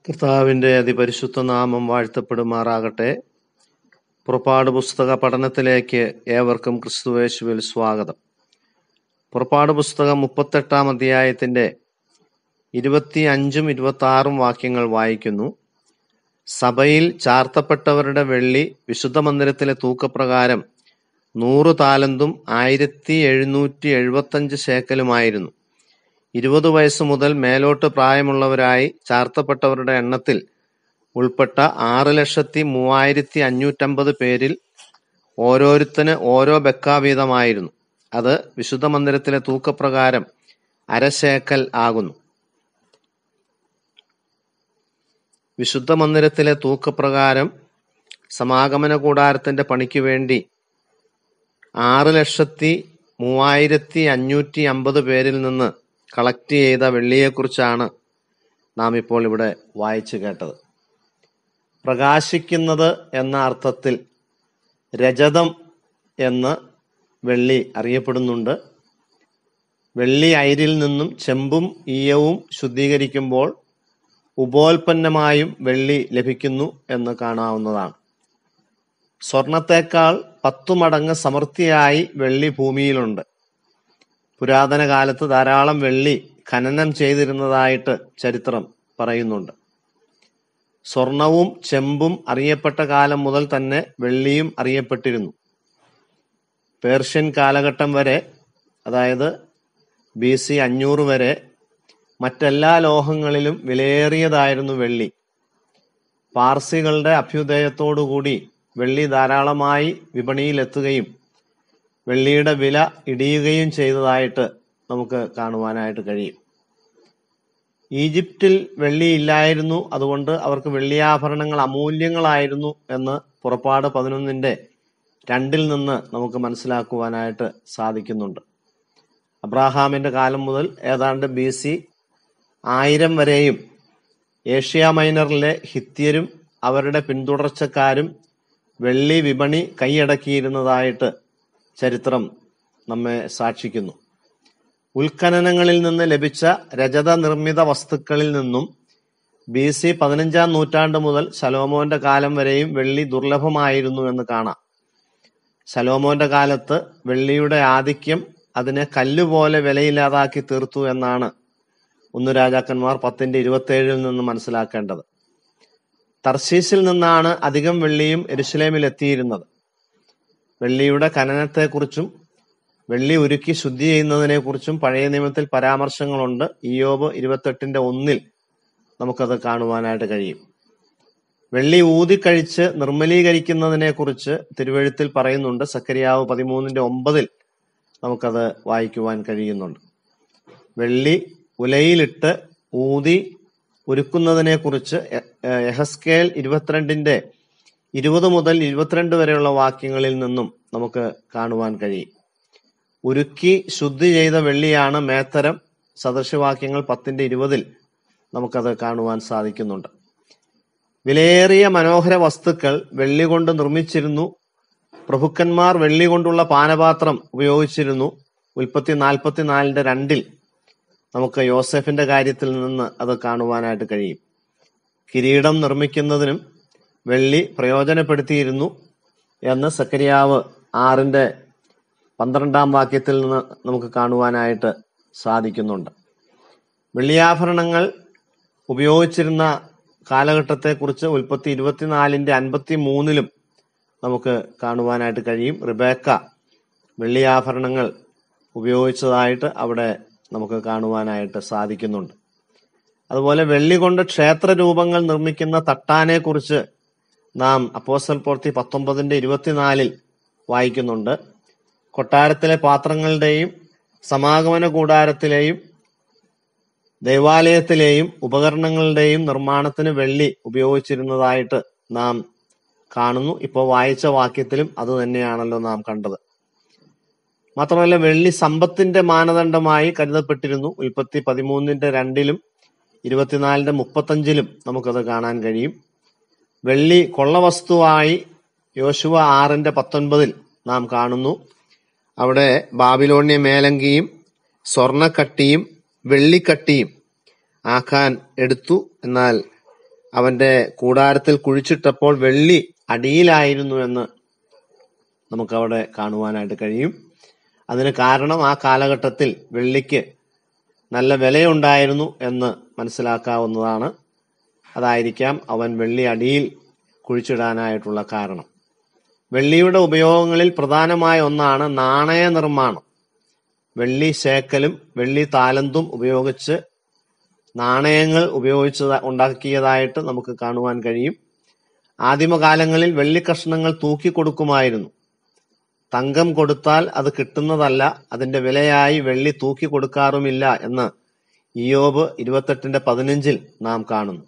കർത്താവിന്റെ അതിപരിശുദ്ധ നാമം വാഴ്ത്തപ്പെടുമാറാകട്ടെ പുറപ്പാട് പുസ്തക പഠനത്തിലേക്ക് ഏവർക്കും ക്രിസ്തുവേശുവിൽ സ്വാഗതം പുറപ്പാട് പുസ്തകം മുപ്പത്തെട്ടാം അധ്യായത്തിന്റെ ഇരുപത്തി അഞ്ചും ഇരുപത്തി ആറും വാക്യങ്ങൾ വായിക്കുന്നു സഭയിൽ ചാർത്തപ്പെട്ടവരുടെ വെള്ളി വിശുദ്ധ മന്ദിരത്തിലെ തൂക്കപ്രകാരം നൂറ് താലന്തും ആയിരത്തി എഴുന്നൂറ്റി എഴുപത്തഞ്ച് ശേക്കലുമായിരുന്നു ഇരുപത് വയസ്സ് മുതൽ മേലോട്ട് പ്രായമുള്ളവരായി ചാർത്തപ്പെട്ടവരുടെ എണ്ണത്തിൽ ഉൾപ്പെട്ട ആറ് ലക്ഷത്തി മൂവായിരത്തി അഞ്ഞൂറ്റമ്പത് പേരിൽ ഓരോരുത്തന് ഓരോ ബെക്ക വീതമായിരുന്നു അത് വിശുദ്ധ മന്ദിരത്തിലെ തൂക്കപ്രകാരം അരശേക്കൽ ആകുന്നു വിശുദ്ധ മന്ദിരത്തിലെ തൂക്കപ്രകാരം സമാഗമന കൂടാരത്തിന്റെ പണിക്ക് വേണ്ടി ആറ് ലക്ഷത്തി മൂവായിരത്തി അഞ്ഞൂറ്റി അമ്പത് പേരിൽ നിന്ന് കളക്ട് ചെയ്ത വെള്ളിയെക്കുറിച്ചാണ് നാം ഇപ്പോൾ ഇവിടെ വായിച്ചു കേട്ടത് പ്രകാശിക്കുന്നത് എന്ന അർത്ഥത്തിൽ രജതം എന്ന് വെള്ളി അറിയപ്പെടുന്നുണ്ട് വെള്ളി അയിരിൽ നിന്നും ചെമ്പും ഈയവും ശുദ്ധീകരിക്കുമ്പോൾ ഉപോൽപ്പന്നമായും വെള്ളി ലഭിക്കുന്നു എന്ന് കാണാവുന്നതാണ് സ്വർണത്തേക്കാൾ പത്തു മടങ്ങ് സമൃദ്ധിയായി വെള്ളി ഭൂമിയിലുണ്ട് പുരാതന കാലത്ത് ധാരാളം വെള്ളി ഖനനം ചെയ്തിരുന്നതായിട്ട് ചരിത്രം പറയുന്നുണ്ട് സ്വർണവും ചെമ്പും അറിയപ്പെട്ട കാലം മുതൽ തന്നെ വെള്ളിയും അറിയപ്പെട്ടിരുന്നു പേർഷ്യൻ കാലഘട്ടം വരെ അതായത് ബി സി അഞ്ഞൂറ് വരെ മറ്റെല്ലാ ലോഹങ്ങളിലും വിലയേറിയതായിരുന്നു വെള്ളി പാർസികളുടെ അഭ്യുദയത്തോടുകൂടി വെള്ളി ധാരാളമായി വിപണിയിലെത്തുകയും വെള്ളിയുടെ വില ഇടിയുകയും ചെയ്തതായിട്ട് നമുക്ക് കാണുവാനായിട്ട് കഴിയും ഈജിപ്തിൽ വെള്ളി ഇല്ലായിരുന്നു അതുകൊണ്ട് അവർക്ക് വെള്ളിയാഭരണങ്ങൾ അമൂല്യങ്ങളായിരുന്നു എന്ന് പുറപ്പാട് പതിനൊന്നിന്റെ രണ്ടിൽ നിന്ന് നമുക്ക് മനസ്സിലാക്കുവാനായിട്ട് സാധിക്കുന്നുണ്ട് അബ്രാഹാമിന്റെ കാലം മുതൽ ഏതാണ്ട് ബി സി ആയിരം വരെയും ഏഷ്യ മൈനറിലെ ഹിത്യരും അവരുടെ പിന്തുടർച്ചക്കാരും വെള്ളി വിപണി കൈയടക്കിയിരുന്നതായിട്ട് ചരിത്രം നമ്മെ സാക്ഷിക്കുന്നു ഉൽഖനനങ്ങളിൽ നിന്ന് ലഭിച്ച രജത നിർമ്മിത വസ്തുക്കളിൽ നിന്നും ബി സി പതിനഞ്ചാം നൂറ്റാണ്ട് മുതൽ ശലോമോന്റെ കാലം വരെയും വെള്ളി ദുർലഭമായിരുന്നു എന്ന് കാണാം ശലോമോന്റെ കാലത്ത് വെള്ളിയുടെ ആധിക്യം അതിനെ കല്ലുപോലെ വിലയില്ലാതാക്കി തീർത്തു എന്നാണ് ഒന്ന് രാജാക്കന്മാർ പത്തിന്റെ ഇരുപത്തിയേഴിൽ നിന്ന് മനസ്സിലാക്കേണ്ടത് തർശീസിൽ നിന്നാണ് അധികം വെള്ളിയും എരുസലേമിൽ എത്തിയിരുന്നത് വെള്ളിയുടെ ഖനനത്തെക്കുറിച്ചും വെള്ളി ഉരുക്കി ശുദ്ധി ചെയ്യുന്നതിനെക്കുറിച്ചും പഴയ നിയമത്തിൽ പരാമർശങ്ങളുണ്ട് ഇയോബ് ഇരുപത്തെട്ടിന്റെ ഒന്നിൽ നമുക്കത് കാണുവാനായിട്ട് കഴിയും വെള്ളി ഊതിക്കഴിച്ച് നിർമ്മലീകരിക്കുന്നതിനെ കുറിച്ച് തിരുവഴുത്തിൽ പറയുന്നുണ്ട് സക്കരിയാവ് പതിമൂന്നിന്റെ ഒമ്പതിൽ നമുക്കത് വായിക്കുവാൻ കഴിയുന്നുണ്ട് വെള്ളി ഉലയിലിട്ട് ഊതി ഒരുക്കുന്നതിനെ കുറിച്ച് എഹസ്കേൽ ഇരുപത്തിരണ്ടിന്റെ ഇരുപത് മുതൽ ഇരുപത്തിരണ്ട് വരെയുള്ള വാക്യങ്ങളിൽ നിന്നും നമുക്ക് കാണുവാൻ കഴിയും ഉരുക്കി ശുദ്ധി ചെയ്ത വെള്ളിയാണ് മേത്തരം സദൃശവാക്യങ്ങൾ പത്തിന്റെ ഇരുപതിൽ നമുക്കത് കാണുവാൻ സാധിക്കുന്നുണ്ട് വിലയേറിയ മനോഹര വസ്തുക്കൾ വെള്ളി കൊണ്ട് നിർമ്മിച്ചിരുന്നു പ്രഭുക്കന്മാർ വെള്ളി കൊണ്ടുള്ള പാനപാത്രം ഉപയോഗിച്ചിരുന്നു ഉൽപ്പത്തി നാൽപ്പത്തിനാലിന്റെ രണ്ടിൽ നമുക്ക് യോസെഫിന്റെ കാര്യത്തിൽ നിന്ന് അത് കാണുവാനായിട്ട് കഴിയും കിരീടം നിർമ്മിക്കുന്നതിനും വെള്ളി പ്രയോജനപ്പെടുത്തിയിരുന്നു എന്ന് സക്കരിയാവ് ആറിന്റെ പന്ത്രണ്ടാം വാക്യത്തിൽ നിന്ന് നമുക്ക് കാണുവാനായിട്ട് സാധിക്കുന്നുണ്ട് വെള്ളിയാഭരണങ്ങൾ ഉപയോഗിച്ചിരുന്ന കാലഘട്ടത്തെക്കുറിച്ച് ഉൽപ്പത്തി ഇരുപത്തിനാലിന്റെ അൻപത്തി മൂന്നിലും നമുക്ക് കാണുവാനായിട്ട് കഴിയും റിബേക്ക വെള്ളിയാഭരണങ്ങൾ ഉപയോഗിച്ചതായിട്ട് അവിടെ നമുക്ക് കാണുവാനായിട്ട് സാധിക്കുന്നുണ്ട് അതുപോലെ വെള്ളി കൊണ്ട് ക്ഷേത്ര രൂപങ്ങൾ നിർമ്മിക്കുന്ന തട്ടാനെ കുറിച്ച് നാം അപ്പോസൽ പ്രവൃത്തി പത്തൊമ്പതിന്റെ ഇരുപത്തിനാലിൽ വായിക്കുന്നുണ്ട് കൊട്ടാരത്തിലെ പാത്രങ്ങളുടെയും സമാഗമന കൂടാരത്തിലെയും ദേവാലയത്തിലെയും ഉപകരണങ്ങളുടെയും നിർമ്മാണത്തിന് വെള്ളി ഉപയോഗിച്ചിരുന്നതായിട്ട് നാം കാണുന്നു ഇപ്പോൾ വായിച്ച വാക്യത്തിലും അത് തന്നെയാണല്ലോ നാം കണ്ടത് മാത്രമല്ല വെള്ളി സമ്പത്തിന്റെ മാനദണ്ഡമായി കരുതപ്പെട്ടിരുന്നു ഉൽപ്പത്തി പതിമൂന്നിന്റെ രണ്ടിലും ഇരുപത്തിനാലിന്റെ മുപ്പത്തഞ്ചിലും നമുക്കത് കാണാൻ കഴിയും വെള്ളി കൊള്ളവസ്തുവായി യോശുവ ആറിന്റെ പത്തൊൻപതിൽ നാം കാണുന്നു അവിടെ ബാബിലോണ്യ മേലങ്കിയും സ്വർണക്കട്ടിയും വെള്ളിക്കട്ടിയും ആക്കാൻ എടുത്തു എന്നാൽ അവന്റെ കൂടാരത്തിൽ കുഴിച്ചിട്ടപ്പോൾ വെള്ളി അടിയിലായിരുന്നു എന്ന് നമുക്കവിടെ കാണുവാനായിട്ട് കഴിയും അതിന് കാരണം ആ കാലഘട്ടത്തിൽ വെള്ളിക്ക് നല്ല വിലയുണ്ടായിരുന്നു എന്ന് മനസ്സിലാക്കാവുന്നതാണ് അതായിരിക്കാം അവൻ വെള്ളി അടിയിൽ കുഴിച്ചിടാനായിട്ടുള്ള കാരണം വെള്ളിയുടെ ഉപയോഗങ്ങളിൽ പ്രധാനമായ ഒന്നാണ് നാണയ നിർമ്മാണം വെള്ളി ശേക്കലും വെള്ളി താലന്തും ഉപയോഗിച്ച് നാണയങ്ങൾ ഉപയോഗിച്ച് ഉണ്ടാക്കിയതായിട്ട് നമുക്ക് കാണുവാൻ കഴിയും ആദിമകാലങ്ങളിൽ വെള്ളി കഷ്ണങ്ങൾ തൂക്കി കൊടുക്കുമായിരുന്നു തങ്കം കൊടുത്താൽ അത് കിട്ടുന്നതല്ല അതിന്റെ വിലയായി വെള്ളി തൂക്കി കൊടുക്കാറുമില്ല എന്ന് ഇയോബ് ഇരുപത്തെട്ടിന്റെ പതിനഞ്ചിൽ നാം കാണുന്നു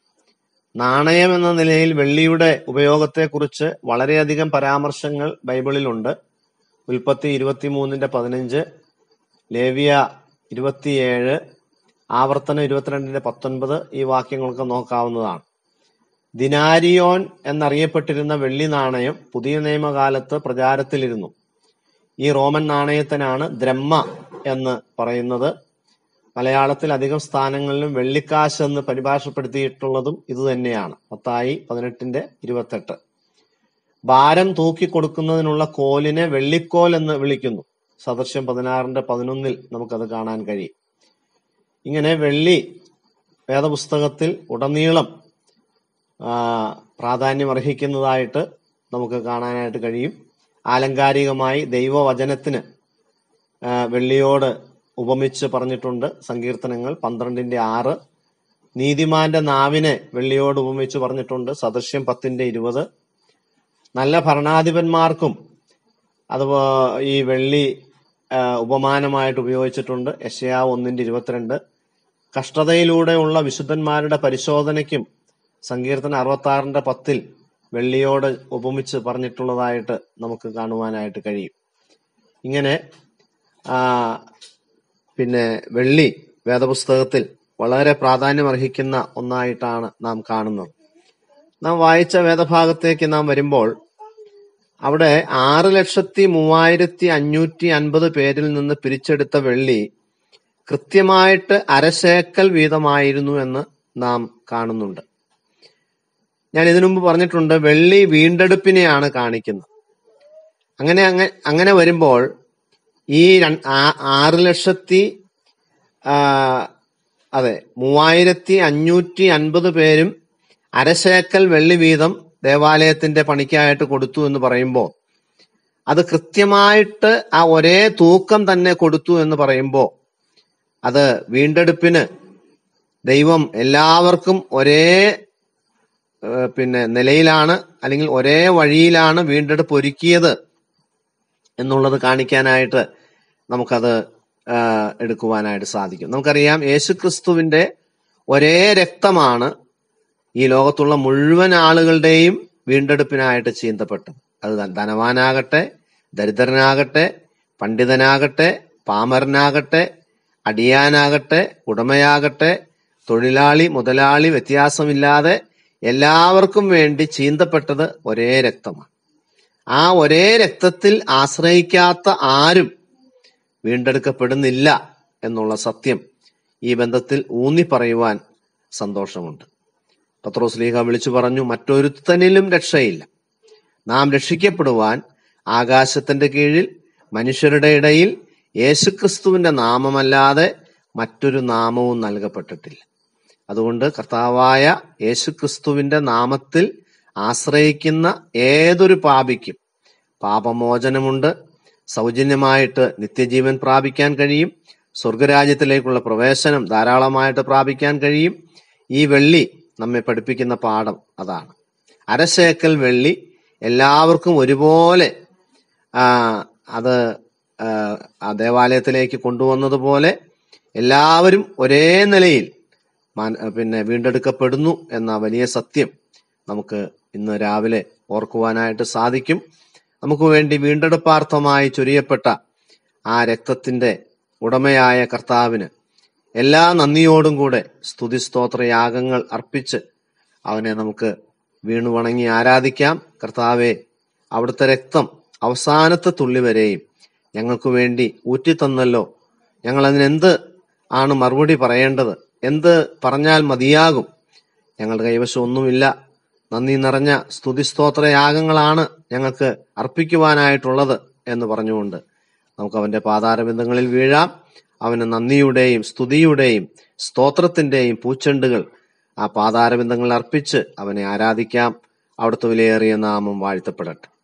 നാണയം എന്ന നിലയിൽ വെള്ളിയുടെ ഉപയോഗത്തെക്കുറിച്ച് വളരെയധികം പരാമർശങ്ങൾ ബൈബിളിലുണ്ട് ഉൽപ്പത്തി ഇരുപത്തിമൂന്നിന്റെ പതിനഞ്ച് ലേവിയ ഇരുപത്തിയേഴ് ആവർത്തനം ഇരുപത്തിരണ്ടിന്റെ പത്തൊൻപത് ഈ വാക്യങ്ങൾക്ക് നോക്കാവുന്നതാണ് ദിനാരിയോൻ എന്നറിയപ്പെട്ടിരുന്ന വെള്ളി നാണയം പുതിയ നിയമകാലത്ത് പ്രചാരത്തിലിരുന്നു ഈ റോമൻ നാണയത്തിനാണ് ദ്രഹ്മ എന്ന് പറയുന്നത് മലയാളത്തിൽ അധികം സ്ഥാനങ്ങളിലും വെള്ളിക്കാശ് എന്ന് പരിഭാഷപ്പെടുത്തിയിട്ടുള്ളതും ഇത് തന്നെയാണ് മത്തായി പതിനെട്ടിന്റെ ഇരുപത്തെട്ട് ഭാരം തൂക്കി കൊടുക്കുന്നതിനുള്ള കോലിനെ വെള്ളിക്കോൽ എന്ന് വിളിക്കുന്നു സദൃശ്യം പതിനാറിന്റെ പതിനൊന്നിൽ നമുക്കത് കാണാൻ കഴിയും ഇങ്ങനെ വെള്ളി വേദപുസ്തകത്തിൽ ഉടനീളം ആ, പ്രാധാന്യം അർഹിക്കുന്നതായിട്ട് നമുക്ക് കാണാനായിട്ട് കഴിയും ആലങ്കാരികമായി ദൈവവചനത്തിന് ആ, വെള്ളിയോട് ഉപമിച്ച് പറഞ്ഞിട്ടുണ്ട് സങ്കീർത്തനങ്ങൾ പന്ത്രണ്ടിന്റെ ആറ് നീതിമാന്റെ നാവിനെ വെള്ളിയോട് ഉപമിച്ച് പറഞ്ഞിട്ടുണ്ട് സദൃശ്യം പത്തിന്റെ ഇരുപത് നല്ല ഭരണാധിപന്മാർക്കും അത് ഈ വെള്ളി ആ, ഉപമാനമായിട്ട് ഉപയോഗിച്ചിട്ടുണ്ട് യശയാ ഒന്നിന്റെ ഇരുപത്തിരണ്ട് കഷ്ടതയിലൂടെയുള്ള വിശുദ്ധന്മാരുടെ പരിശോധനയ്ക്കും സങ്കീർത്തന അറുപത്തി ആറിന്റെ പത്തിൽ വെള്ളിയോട് ഉപമിച്ച് പറഞ്ഞിട്ടുള്ളതായിട്ട് നമുക്ക് കാണുവാനായിട്ട് കഴിയും ഇങ്ങനെ ആ, പിന്നെ വെള്ളി വേദപുസ്തകത്തിൽ വളരെ പ്രാധാന്യം അർഹിക്കുന്ന ഒന്നായിട്ടാണ് നാം കാണുന്നത് നാം വായിച്ച വേദഭാഗത്തേക്ക് നാം വരുമ്പോൾ അവിടെ ആറ് ലക്ഷത്തി മൂവായിരത്തി അഞ്ഞൂറ്റി അൻപത് പേരിൽ നിന്ന് പിരിച്ചെടുത്ത വെള്ളി കൃത്യമായിട്ട് അരശേക്കൽ വീതമായിരുന്നു എന്ന് നാം കാണുന്നുണ്ട് ഞാൻ ഇതിനു മുമ്പ് പറഞ്ഞിട്ടുണ്ട് വെള്ളി വീണ്ടെടുപ്പിനെയാണ് കാണിക്കുന്നത് അങ്ങനെ അങ്ങ- അങ്ങനെ വരുമ്പോൾ ഈ രൺ- ആ- ആറ് ലക്ഷത്തി ആ, അതെ മൂവായിരത്തി അഞ്ഞൂറ്റി അൻപത് പേരും അരശേക്കൽ വെള്ളി വീതം ദേവാലയത്തിന്റെ പണിക്കായിട്ട് കൊടുത്തു എന്ന് പറയുമ്പോൾ അത് കൃത്യമായിട്ട് ആ ഒരേ തൂക്കം തന്നെ കൊടുത്തു എന്ന് പറയുമ്പോൾ അത് വീണ്ടെടുപ്പിന് ദൈവം എല്ലാവർക്കും ഒരേ ഏഹ്, പിന്നെ നിലയിലാണ് അല്ലെങ്കിൽ ഒരേ വഴിയിലാണ് വീണ്ടെടുപ്പ് ഒരുക്കിയത് എന്നുള്ളത് കാണിക്കാനായിട്ട് നമുക്കത് ആ, എടുക്കുവാനായിട്ട് സാധിക്കും നമുക്കറിയാം യേശുക്രിസ്തുവിന്റെ ഒരേ രക്തമാണ് ഈ ലോകത്തുള്ള മുഴുവൻ ആളുകളുടെയും വീണ്ടെടുപ്പിനായിട്ട് ചീന്തപ്പെട്ടത് അത് ധ- ധനവാനാകട്ടെ ദരിദ്രനാകട്ടെ പണ്ഡിതനാകട്ടെ പാമരനാകട്ടെ അടിയാനാകട്ടെ ഉടമയാകട്ടെ തൊഴിലാളി മുതലാളി വ്യത്യാസമില്ലാതെ എല്ലാവർക്കും വേണ്ടി ചീന്തപ്പെട്ടത് ഒരേ രക്തമാണ് ആ ഒരേ രക്തത്തിൽ ആശ്രയിക്കാത്ത ആരും വീണ്ടെടുക്കപ്പെടുന്നില്ല എന്നുള്ള സത്യം ഈ ബന്ധത്തിൽ ഊന്നി പറയുവാൻ സന്തോഷമുണ്ട് പത്രോസ് ലീഹ വിളിച്ചു പറഞ്ഞു മറ്റൊരുത്തനിലും രക്ഷയില്ല നാം രക്ഷിക്കപ്പെടുവാൻ ആകാശത്തിന്റെ കീഴിൽ മനുഷ്യരുടെ ഇടയിൽ യേശുക്രിസ്തുവിന്റെ നാമമല്ലാതെ മറ്റൊരു നാമവും നൽകപ്പെട്ടിട്ടില്ല അതുകൊണ്ട് കർത്താവായ യേശുക്രിസ്തുവിന്റെ നാമത്തിൽ ആശ്രയിക്കുന്ന ഏതൊരു പാപിക്കും പാപമോചനമുണ്ട് സൗജന്യമായിട്ട് നിത്യജീവൻ പ്രാപിക്കാൻ കഴിയും സ്വർഗരാജ്യത്തിലേക്കുള്ള പ്രവേശനം ധാരാളമായിട്ട് പ്രാപിക്കാൻ കഴിയും ഈ വെള്ളി നമ്മെ പഠിപ്പിക്കുന്ന പാഠം അതാണ് അരശേക്കൽ വെള്ളി എല്ലാവർക്കും ഒരുപോലെ ആ, അത് ആ, ആ ദേവാലയത്തിലേക്ക് കൊണ്ടുവന്നതുപോലെ എല്ലാവരും ഒരേ നിലയിൽ മാൻ- പിന്നെ വീണ്ടെടുക്കപ്പെടുന്നു എന്ന വലിയ സത്യം നമുക്ക് ഇന്ന് രാവിലെ ഓർക്കുവാനായിട്ട് സാധിക്കും നമുക്ക് വേണ്ടി വീണ്ടെടുപ്പാർത്ഥമായി ചൊരിയപ്പെട്ട ആ രക്തത്തിന്റെ ഉടമയായ കർത്താവിന് എല്ലാ നന്ദിയോടും കൂടെ സ്തുതിസ്തോത്ര യാഗങ്ങൾ അർപ്പിച്ച് അവനെ നമുക്ക് വീണു വണങ്ങി ആരാധിക്കാം കർത്താവെ അവിടുത്തെ രക്തം അവസാനത്തെ തുള്ളി വരെയും ഞങ്ങൾക്ക് വേണ്ടി ഊറ്റിത്തന്നല്ലോ ഞങ്ങൾ അതിനെന്ത് ആണ് മറുപടി പറയേണ്ടത് എന്ത് പറഞ്ഞാൽ മതിയാകും ഞങ്ങളുടെ കൈവശം ഒന്നുമില്ല നന്ദി നിറഞ്ഞ സ്തുതിസ്തോത്ര യാഗങ്ങളാണ് ഞങ്ങൾക്ക് അർപ്പിക്കുവാനായിട്ടുള്ളത് എന്ന് പറഞ്ഞുകൊണ്ട് നമുക്ക് അവന്റെ പാതാരബന്ധങ്ങളിൽ വീഴാം അവന് നന്ദിയുടെയും സ്തുതിയുടെയും സ്തോത്രത്തിന്റെയും പൂച്ചെണ്ടുകൾ ആ പാതാരബന്ധങ്ങളിൽ അർപ്പിച്ച് അവനെ ആരാധിക്കാം അവിടുത്തെ വിലയേറിയ നാമം വാഴ്ത്തപ്പെടട്ടെ